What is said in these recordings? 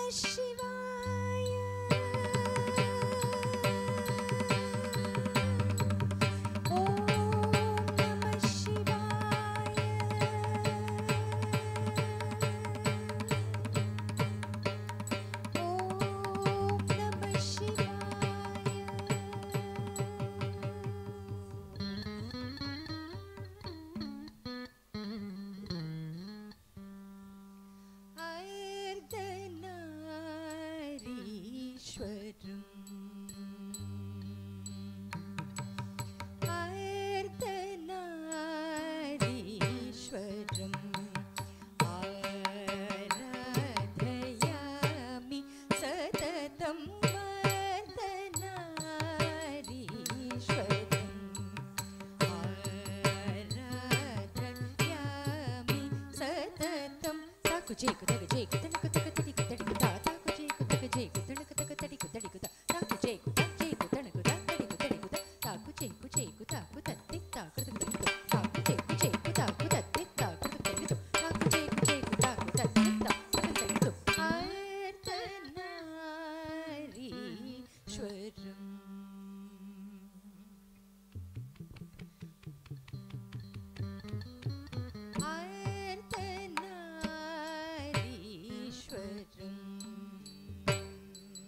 சிவாய ஓம் நம சிவாய ஓம் நம சிவாய अर्धनारीश्वरम् अर्धनारीश्वरम् आराधयामि सततं अर्धनारीश्वरम् आराधयामि सततं ताकु चेकु तग चेकु तनकु तग तडिकु तडिकु ता ताकु चेकु तग चेकु तनकु तग तडिकु तडिकु ता ताकु चेकु तग चेकु तनकु ता तडिकु तडिकु ता ताकु चेकु चेकु ताकु तत्ति ताकु तडिकु तडिकु ताकु चेकु चेकु ताकु तत्ति ताकु तडिकु ताकु चेकु चेकु ताकु तत्ति ताकु तडिकु अर्धनारीश्वरम् अर्धनारीश्वरम्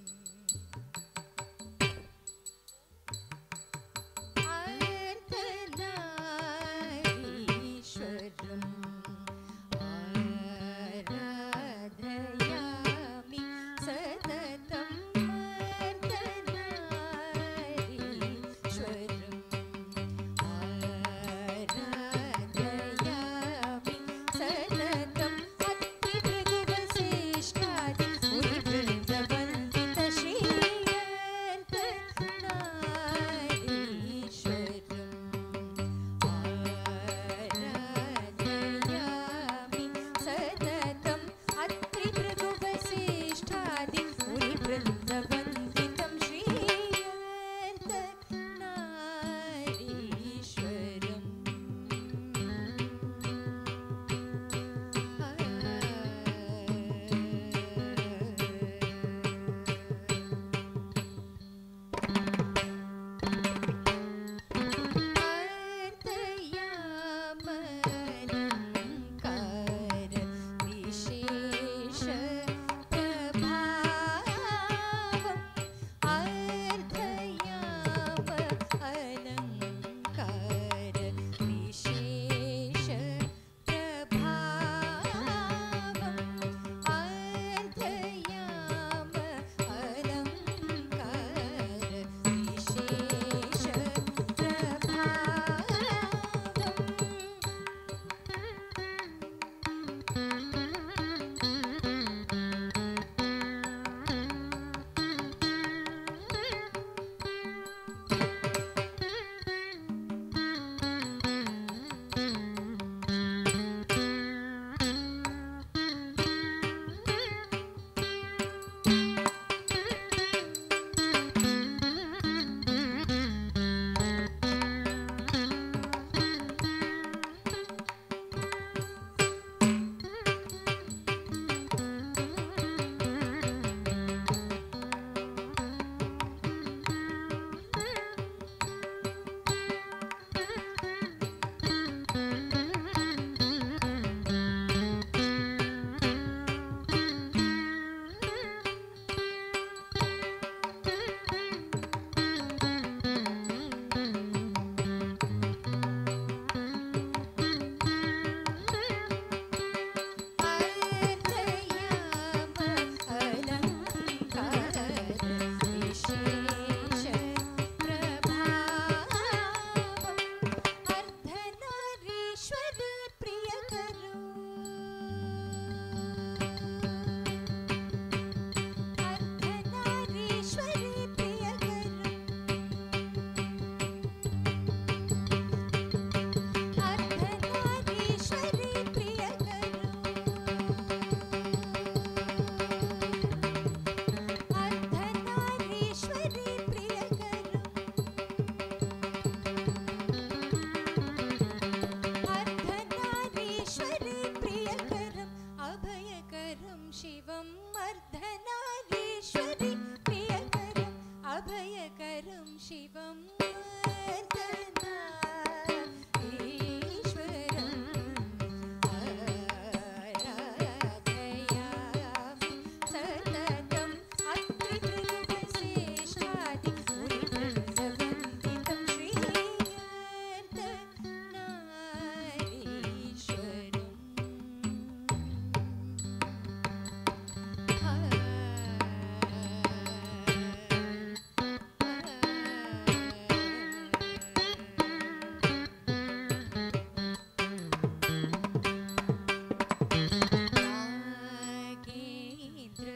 नागेन्द्र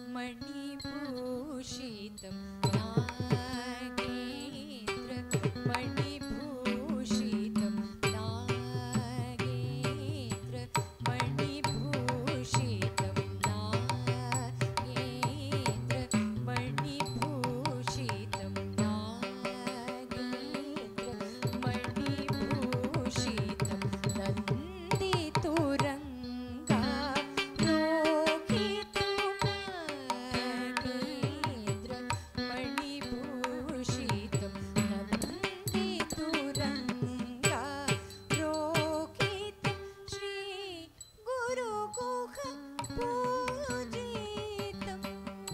मणिभूषितं नागेन्द्र मणिभूषितं नागेन्द्र मणिभूषितं नागेन्द्र मणिभूषितं नागेन्द्र मणिभूषितं नन्दितुरङ्गा लोकितं नागेन्द्र मणिभूषितं नन्दितुरङ्गा लोकितं श्रीगुरुगुह पूजितम्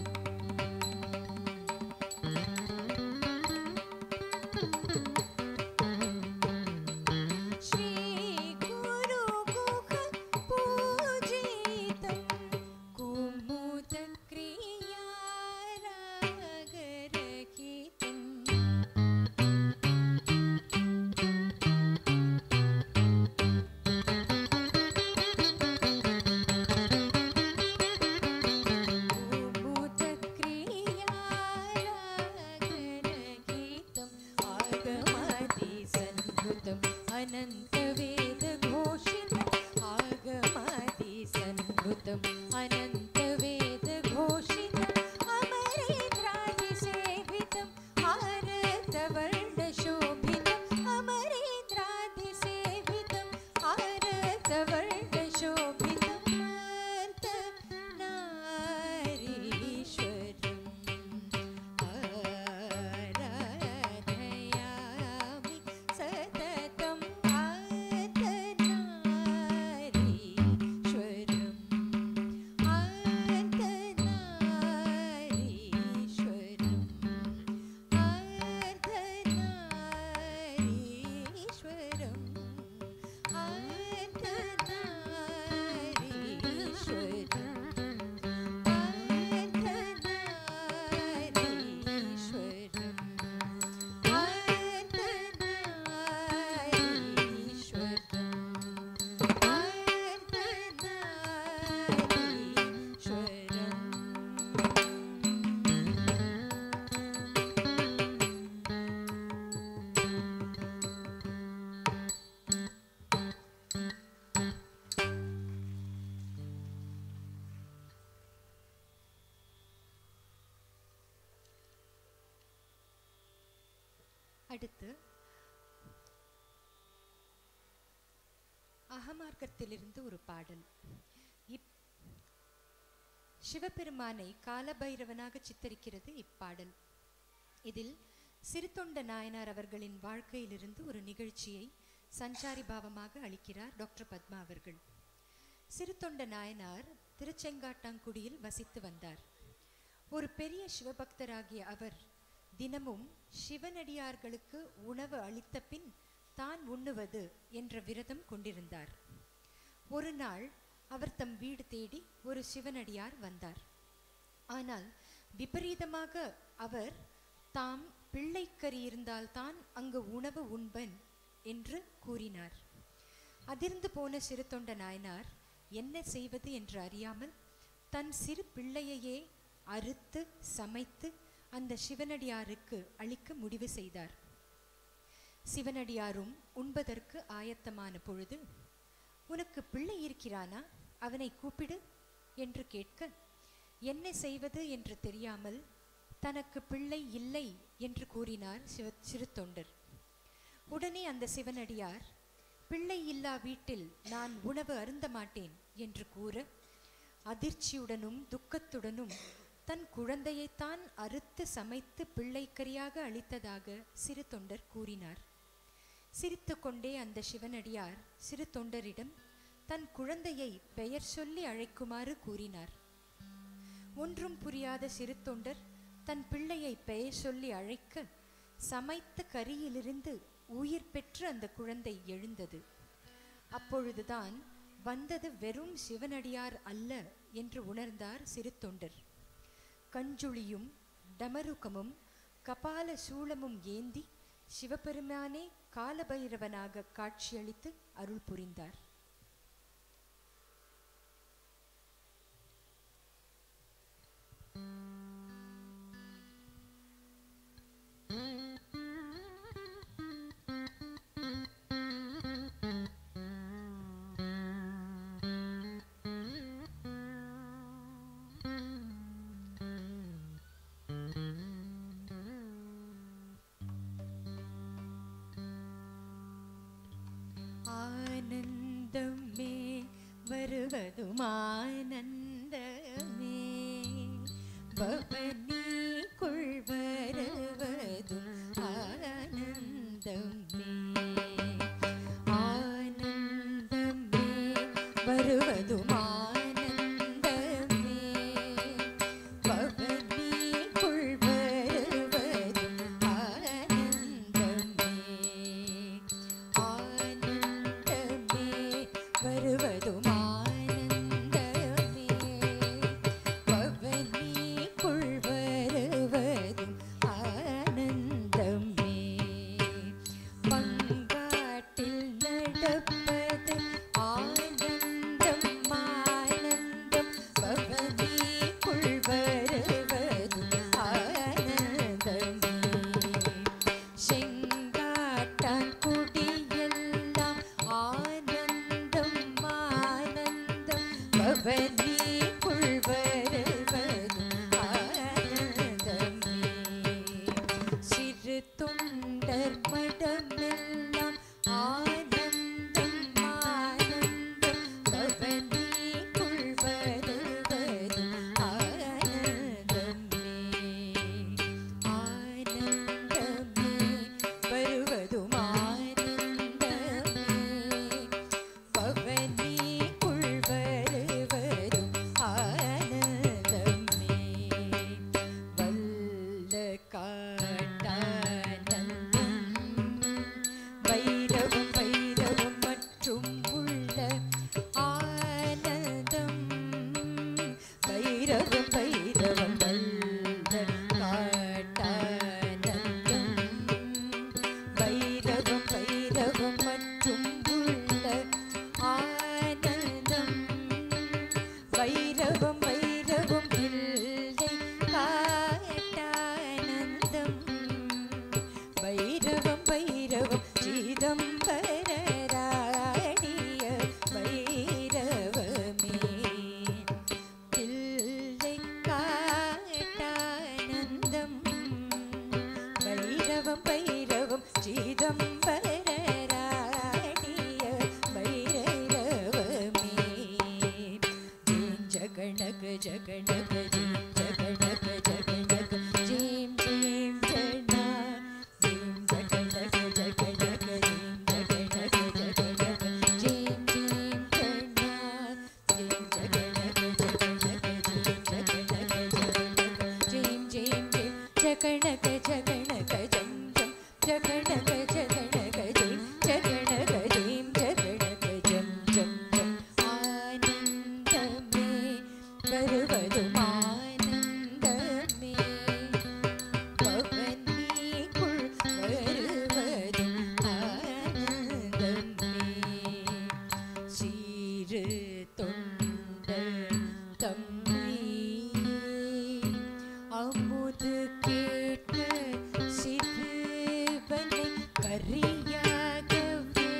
श्रीगुरुगुह पूजितं कुमुदक्रिया रागरहितम् मुदक्रियारागरहितम् आगमादिसन्नुतम् अनन्तवेदघोषितम् आगमादिसन्नुतम् अनन्तवेदघोषितम् अमरेन्द्रादिसेवितम् आरतवर्णशोभितम् अमरेन्द्रादिसेवितम् आरतवर्णशोभितम् नारीश्वरम् आराधयामि सततम् आर्तनारीश्वरम् आर्तनारीश्वरम् आर्तनारीश्वरम् आर्तनारीश्वरम् அடுத்து அகமார்க்கத்திலிருந்து ஒரு பாடல் இப் சிவபெருமானை காலபைரவனாக சித்தரிக்கிறது இப்பாடல் இதில் சிறுத்தொண்ட நாயனார் அவர்களின் வாழ்க்கையிலிருந்து ஒரு நிகழ்ச்சியை சஞ்சாரி பாவமாக அளிக்கிறார் டாக்டர் பத்மா அவர்கள் சிறுத்தொண்ட நாயனார் திருச்செங்காட்டாங்குடியில் வசித்து வந்தார் ஒரு பெரிய சிவபக்தராகிய அவர் தினமும் சிவனடியார்களுக்கு உணவு அளித்த பின் தான் உண்ணுவது என்ற விரதம் கொண்டிருந்தார் ஒரு நாள் அவர் தம் வீடு தேடி ஒரு சிவனடியார் வந்தார் ஆனால் விபரீதமாக அவர் தாம் பிள்ளைக்கறி இருந்தால்தான் அங்கு உணவு உண்பன் என்று கூறினார் அதிர்ந்து போன சிறு தொண்ட நாயனார் என்ன செய்வது என்று அறியாமல் தன் சிறு பிள்ளையையே அறுத்து சமைத்து அந்த சிவனடியாருக்கு அளிக்க முடிவு செய்தார் சிவனடியாரும் உண்பதற்கு ஆயத்தமான பொழுது உனக்கு பிள்ளை இருக்கிறானா அவனை கூப்பிடு என்று கேட்க என்ன செய்வது என்று தெரியாமல் தனக்கு பிள்ளை இல்லை என்று கூறினார் சிவ சிறு தொண்டர் உடனே அந்த சிவனடியார் பிள்ளை இல்லா வீட்டில் நான் உணவு அருந்த மாட்டேன் என்று கூற அதிர்ச்சியுடனும் துக்கத்துடனும் தன் குழந்தையைத்தான் அறுத்து சமைத்து பிள்ளைக்கரியாக அளித்ததாக சிறு தொண்டர் கூறினார் சிரித்துக்கொண்டே அந்த சிவனடியார் சிறு தொண்டரிடம் தன் குழந்தையை பெயர் சொல்லி அழைக்குமாறு கூறினார் ஒன்றும் புரியாத சிறு தொண்டர் தன் பிள்ளையை பெயர் சொல்லி அழைக்க சமைத்த கரியிலிருந்து உயிர் பெற்று அந்த குழந்தை எழுந்தது அப்பொழுதுதான் வந்தது வெறும் சிவனடியார் அல்ல என்று உணர்ந்தார் சிறு தொண்டர் கஞ்சுளியும் டமருகமும் கபால சூளமும் ஏந்தி சிவபெருமானே காலபைரவனாக காட்சியளித்து அருள் புரிந்தார் வருவதுமானந்தமே பவனிக்குள் வருவதும் ஆனந்தமே ஆனந்தமே வருவதும் ஆனந்தமே பவனிக்குள் வருவதும் ஆனந்தமே ஆனந்தமே வருவதும் ஆனந்தமே பவனிக்குள் வருவதும் ஆனந்தமே பங்காட்டில் நடப்பது ஆனந்தம் ஆனந்தம் பவனிக்குள் வருவதும் ஆனந்தமே செங்காட்டான் குடியெல்லாம் ஆனந்தம் ஆனந்தம் பவனிக்குள் வருவதும் ஆனந்தமே சிறு தொண்டர் மடமெல்லாம் ஆனந்தம் ஆனந்தம் பவனிக்குள் வருவதும் ஆனந்தமே ஆனந்தமே வருவதும் ஆனந்தமே பவனிக்குள் வருவதும் ஆனந்தமே வல்ல காட்டானந்தம் வைரவம் வைரவம் மற்றும் உள்ள ஆனந்தம் வைரவம் வைரவம் வல்ல காட்டானந்தம் வைரவம் வைரவம் மற்றும் உள்ள ஆனந்தம் வைரவம் வைரவம் இல்லை காட்டானந்தம் வைரவம் வைரவம் சிதம்பரராடிய வைரவமே தில்லை காட்டானந்தம் வைரவம் வைரவம் சிதம்பரராடிய வைரவமே ஜீம் ஜகணக ஜகணக ஜீம் ஜகணக ஜகணக ஜீம் ஜீம் ஜனா ஜீம் ஜகணக ஜகணக ஜீம் ஜகணக ஜகணக ஜீம் ஜீம் ஜனா ஜீம் ஜகணக ஜகணக ஜீம் ஜகணக ஜகணக ஜீம் ஜீம் ஜீம் ஜகணக ஜகணக ஜம் ஜம் ஜகணக ஜகணக ஜீம் ஜகணக ஜீம் ஜகணக ஜம் ஜம் ஜம் ஆனந்தமே வருவதும் ஆனந்தமே பவனிக்குள் வருவதும் ஆனந்தமே சீரு தொண்டர் தம்மை அமுது கேட்க சிறுவனை கரியாகவே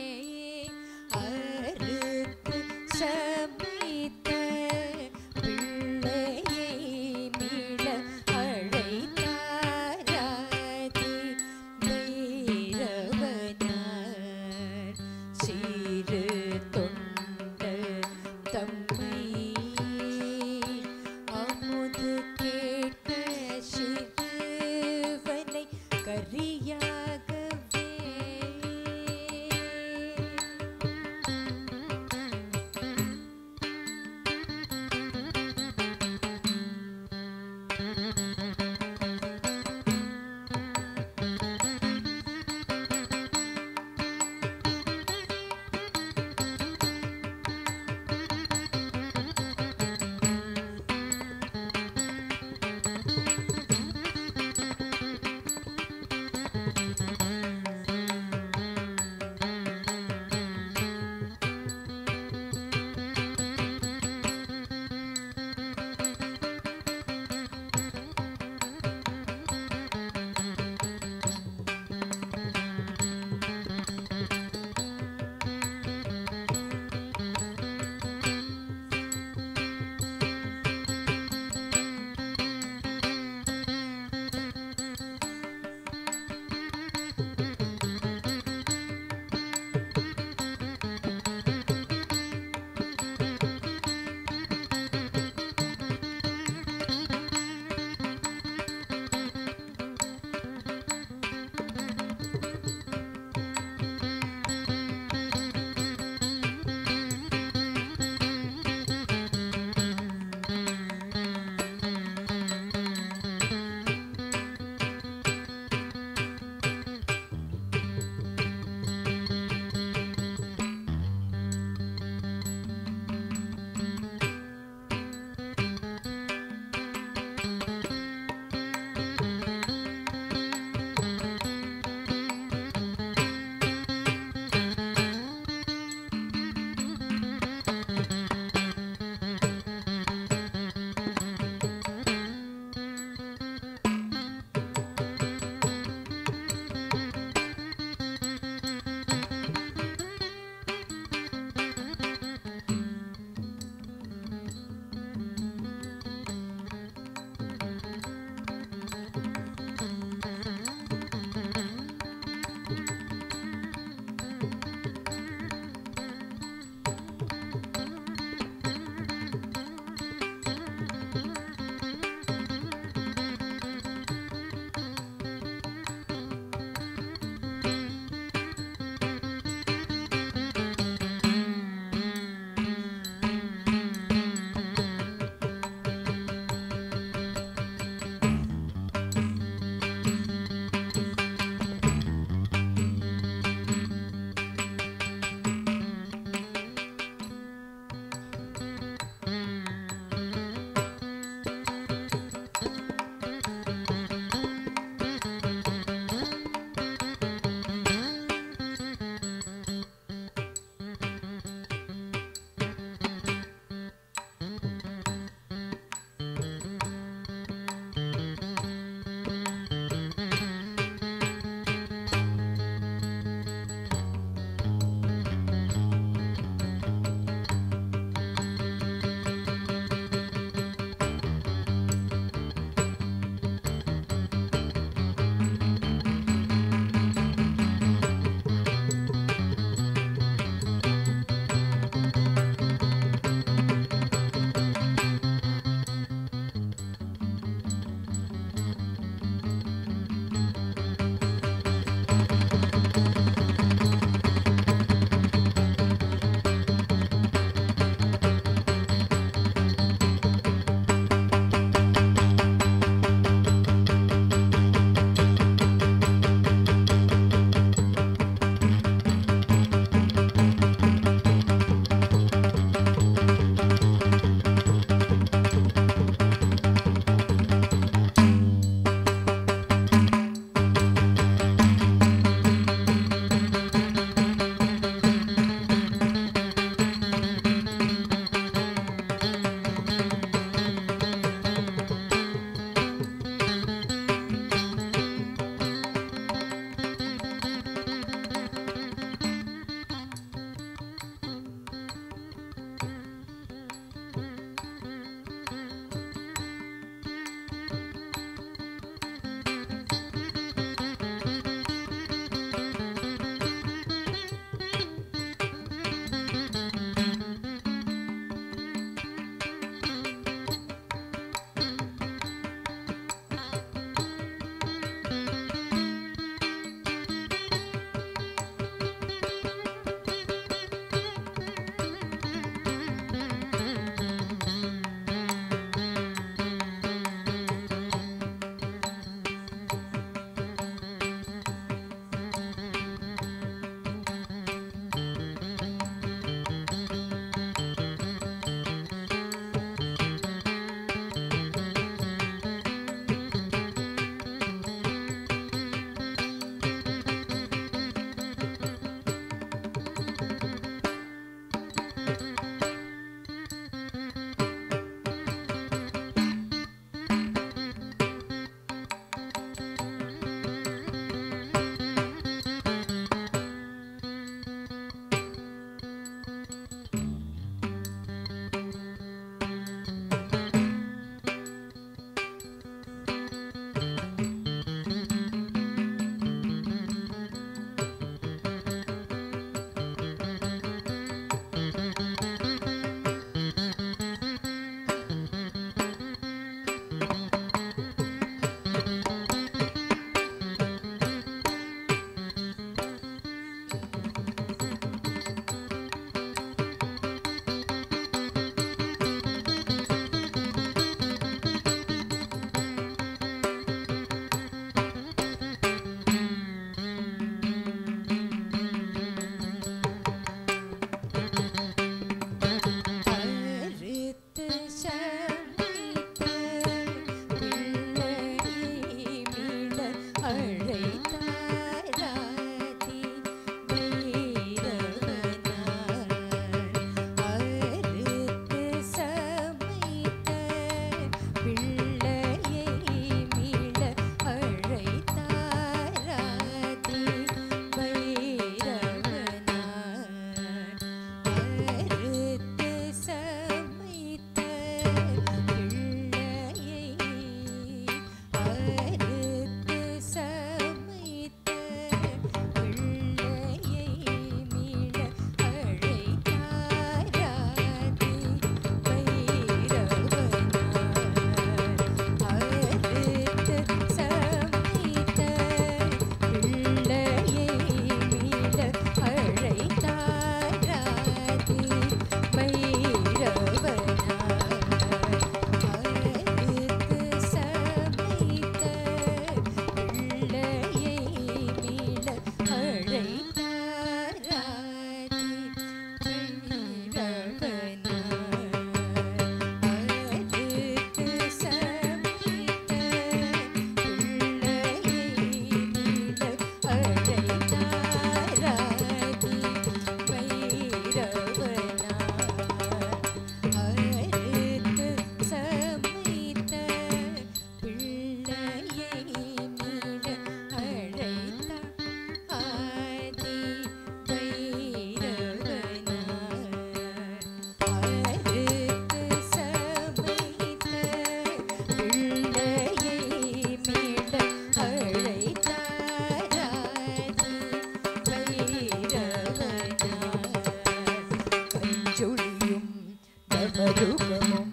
அறுத்து சமைத்த பிள்ளையை மீள அழைத்தாராதி பைரவனார் சீரு தொண்டர் டமருகமும்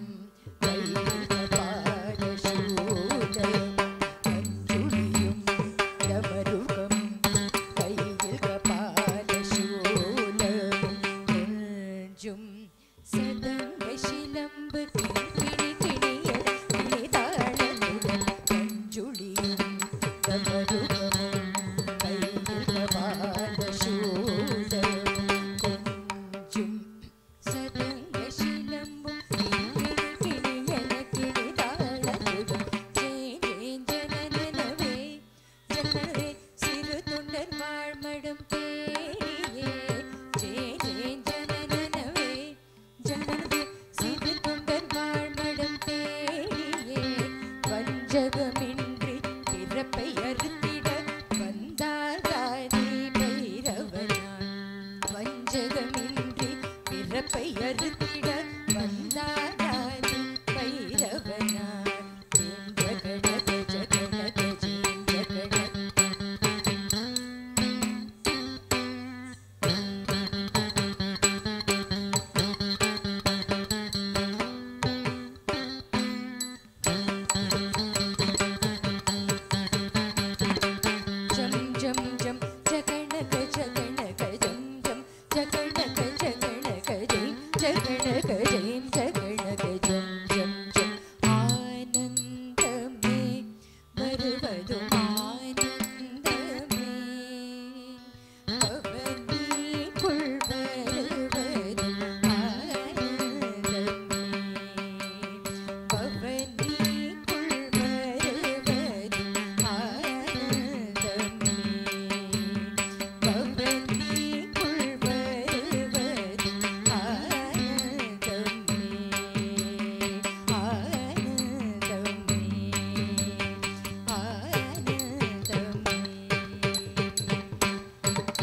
கைகபாலசூலம் அஞ்சுளியும் டமருகம் கையில் கபாலசூலம் நெஞ்சும் சதங்க சிலம்பு கிணி கிணியட கிணிதாளமுடன் அஞ்சுளியும் டமருகமும் கையில் கபாலசூலம் கொஞ்சும் சதங்க சிலம்பும் கிணி கிணியட கிணிதாளமுடன் ஜெயஞ்சனனவே ஜனனவே சிறு தொண்டர் வாழ்மடம் பேயே ஜெயஞ்சனனவே ஜனனவே சிறு தொண்டர் வாழ்மடம் பேயே வஞ்சகமின்றி பிறப்பை அறுத்திட வந்தார் தானே பைரவனான் வஞ்சகமின்றி பிறப்பை அறுத்திட வந்தார் தானே பைரவனான் ஜகணக ஜகணக ஜகணக ஜம் ஜம் ஜம் ஜகணக ஜகணக ஜம் ஜம் ஜகணக ஜகணக ஜெயம் ஜகணக ஜெயம் ஜகணக ஜம் ஜம் ஜம் ஆனந்தமே வருவதும் ஆனந்தமே அவனிக்குள் வருவதும் ஆனந்தமே பவனிக்குள் வருவதும் ஆனந்தமே பவனிக்குள் வருவதும் ஆனந்தமே ஆனந்தமே ஆனந்தமே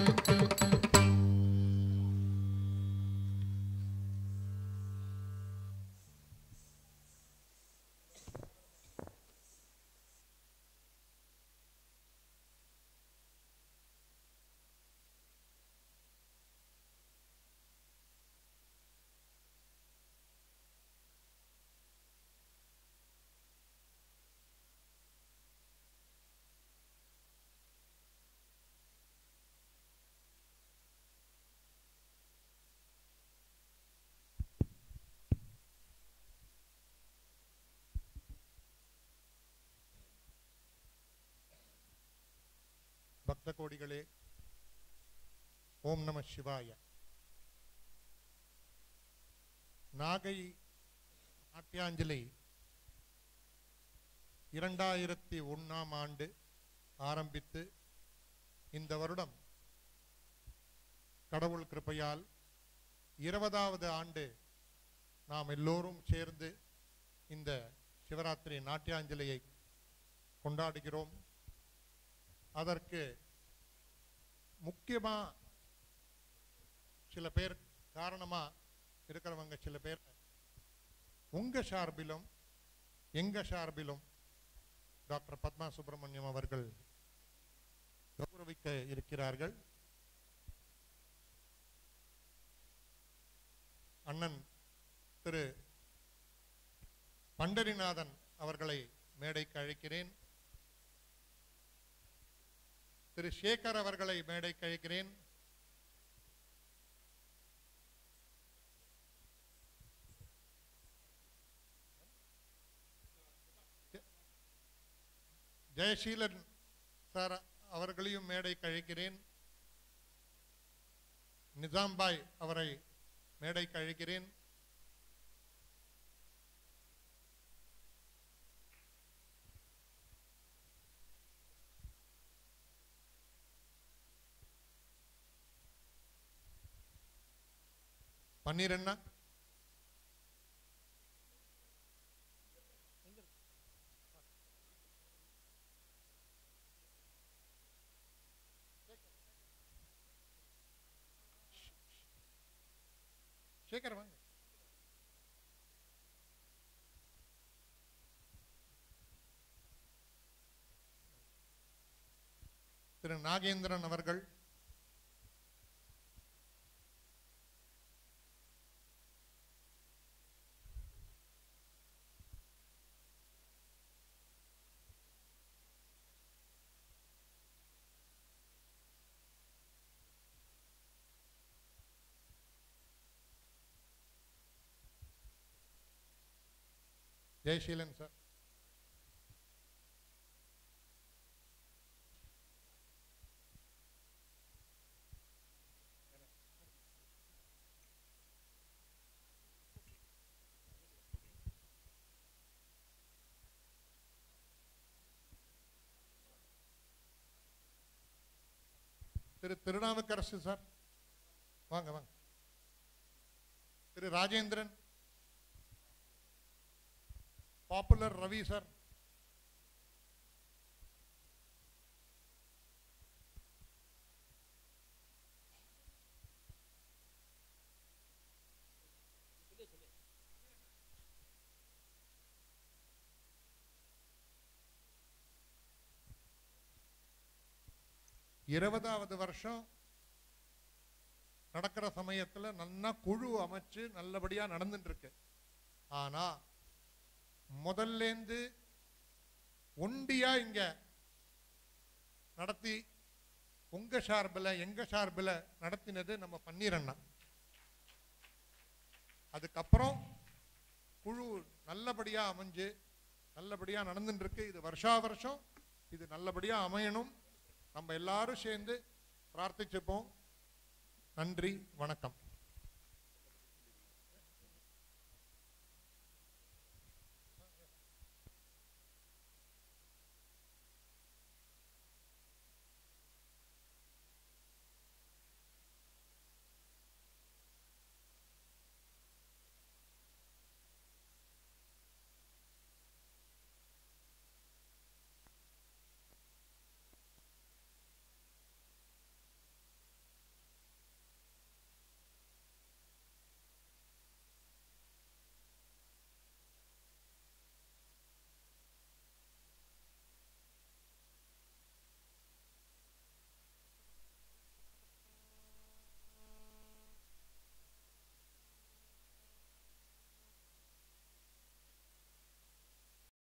பக்த கோடிகளே ஓம் நம சிவாய நாகை நாட்டியாஞ்சலி இரண்டாயிரத்தி ஒன்றாம் ஆண்டு ஆரம்பித்து இந்த வருடம் கடவுள் கிருபையால் இருபதாவது ஆண்டு நாம் எல்லோரும் சேர்ந்து இந்த சிவராத்திரி நாட்டியாஞ்சலியை கொண்டாடுகிறோம் அதற்கு முக்கியமா சில பேர் காரணமா இருக்கிறவங்க சில பேர் உங்க சார்பிலும் எங்க சார்பிலும் டாக்டர் பத்மா சுப்பிரமணியம் அவர்கள் கௌரவிக்க இருக்கிறார்கள் அண்ணன் திரு பண்டரிநாதன் அவர்களை மேடைக்கு அழைக்கிறேன் திரு சேகர் அவர்களை மேடைக்கு அழைக்கிறேன் ஜெயசீலன் சார் அவர்களையும் மேடைக்கு அழைக்கிறேன் நிசாம்பாய் அவரை மேடைக்கு அழைக்கிறேன் பன்னீரண்ணா சேகர் வாங்க திரு நாகேந்திரன் அவர்கள் ஜெயசீலன் சார் திரு திருநாவுக்கரசு சார் வாங்க வாங்க திரு ராஜேந்திரன் பாப்புலர் ரவி சார் இருபதாவது வருஷம் நடக்கிற சமயத்துல நல்லா குழு அமைச்சு நல்லபடியா நடந்துட்டு இருக்கு ஆனா முதல்லேந்து ஒண்டியா இங்க நடத்தி உங்க சார்பில் எங்க சார்பில் நடத்தினது நம்ம பன்னீரண்ணா அதுக்கப்புறம் குழு நல்லபடியா அமைஞ்சு நல்லபடியா நடந்துட்டு இருக்கு இது வருஷா வருஷம் இது நல்லபடியா அமையணும் நம்ம எல்லாரும் சேர்ந்து பிரார்த்திச்சுப்போம் நன்றி வணக்கம்